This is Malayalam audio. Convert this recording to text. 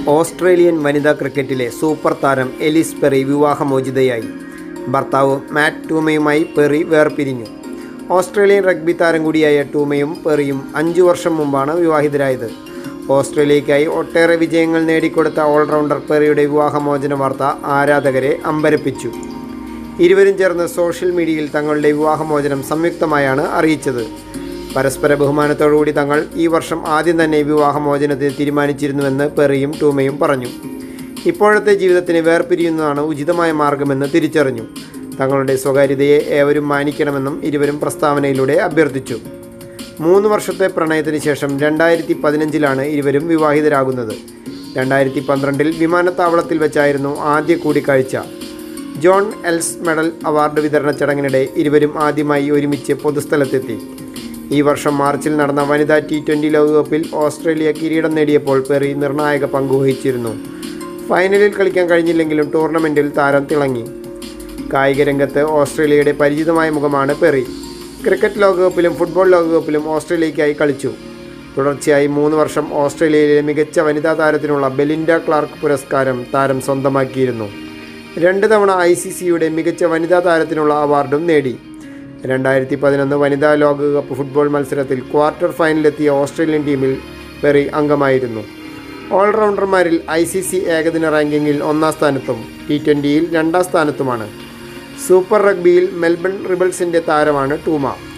ഓസ്ട്രേലിയൻ വനിതാ ക്രിക്കറ്റിലെ സൂപ്പർ താരം എലിസ് പെറി വിവാഹമോചിതയായി ഭർത്താവ് മാറ്റ് ടൂമയുമായി പെറി വേർപിരിഞ്ഞു ഓസ്ട്രേലിയൻ റഗ്ബി താരം കൂടിയായ ടൂമയും പെറിയും അഞ്ചു വർഷം മുമ്പാണ് വിവാഹിതരായത് ഓസ്ട്രേലിയയ്ക്കായി ഒട്ടേറെ വിജയങ്ങൾ നേടിക്കൊടുത്ത ഓൾറൗണ്ടർ പെറിയുടെ വിവാഹമോചന വാർത്ത ആരാധകരെ അമ്പരപ്പിച്ചു ഇരുവരും ചേർന്ന് സോഷ്യൽ മീഡിയയിൽ തങ്ങളുടെ വിവാഹമോചനം സംയുക്തമായാണ് അറിയിച്ചത് പരസ്പര ബഹുമാനത്തോടുകൂടി തങ്ങൾ ഈ വർഷം ആദ്യം തന്നെ വിവാഹമോചനത്തിന് തീരുമാനിച്ചിരുന്നുവെന്ന് പെറിയും ടൂമയും പറഞ്ഞു ഇപ്പോഴത്തെ ജീവിതത്തിന് വേർപിരിയുന്നതാണ് ഉചിതമായ മാർഗമെന്ന് തിരിച്ചറിഞ്ഞു തങ്ങളുടെ സ്വകാര്യതയെ ഏവരും മാനിക്കണമെന്നും ഇരുവരും പ്രസ്താവനയിലൂടെ അഭ്യർത്ഥിച്ചു മൂന്ന് വർഷത്തെ പ്രണയത്തിന് ശേഷം രണ്ടായിരത്തി പതിനഞ്ചിലാണ് ഇരുവരും വിവാഹിതരാകുന്നത് രണ്ടായിരത്തി പന്ത്രണ്ടിൽ വിമാനത്താവളത്തിൽ വെച്ചായിരുന്നു ആദ്യ കൂടിക്കാഴ്ച ജോൺ എൽസ് മെഡൽ അവാർഡ് വിതരണ ചടങ്ങിനിടെ ഇരുവരും ആദ്യമായി ഒരുമിച്ച് പൊതുസ്ഥലത്തെത്തി ഈ വർഷം മാർച്ചിൽ നടന്ന വനിതാ ടി ട്വൻ്റി ലോകകപ്പിൽ ഓസ്ട്രേലിയ കിരീടം നേടിയപ്പോൾ പെറി നിർണായക പങ്കുവഹിച്ചിരുന്നു ഫൈനലിൽ കളിക്കാൻ കഴിഞ്ഞില്ലെങ്കിലും ടൂർണമെൻറ്റിൽ താരം തിളങ്ങി കായിക രംഗത്ത് ഓസ്ട്രേലിയയുടെ പരിചിതമായ മുഖമാണ് പെറി ക്രിക്കറ്റ് ലോകകപ്പിലും ഫുട്ബോൾ ലോകകപ്പിലും ഓസ്ട്രേലിയയ്ക്കായി കളിച്ചു തുടർച്ചയായി മൂന്ന് വർഷം ഓസ്ട്രേലിയയിലെ മികച്ച വനിതാ താരത്തിനുള്ള ബെലിൻഡ ക്ലാർക്ക് പുരസ്കാരം താരം സ്വന്തമാക്കിയിരുന്നു രണ്ട് തവണ ഐ സി സിയുടെ മികച്ച വനിതാ താരത്തിനുള്ള അവാർഡും നേടി രണ്ടായിരത്തി പതിനൊന്ന് വനിതാ ലോകകപ്പ് ഫുട്ബോൾ മത്സരത്തിൽ ക്വാർട്ടർ ഫൈനലിലെത്തിയ ഓസ്ട്രേലിയൻ ടീമിൽ പെറി അംഗമായിരുന്നു ഓൾറൗണ്ടർമാരിൽ ഐ സി സി ഏകദിന റാങ്കിങ്ങിൽ ഒന്നാം സ്ഥാനത്തും ടി ട്വൻ്റിയിൽ രണ്ടാം സ്ഥാനത്തുമാണ് സൂപ്പർ റഗ്ബിയിൽ മെൽബൺ റിബൽസിൻ്റെ താരമാണ് ടൂമ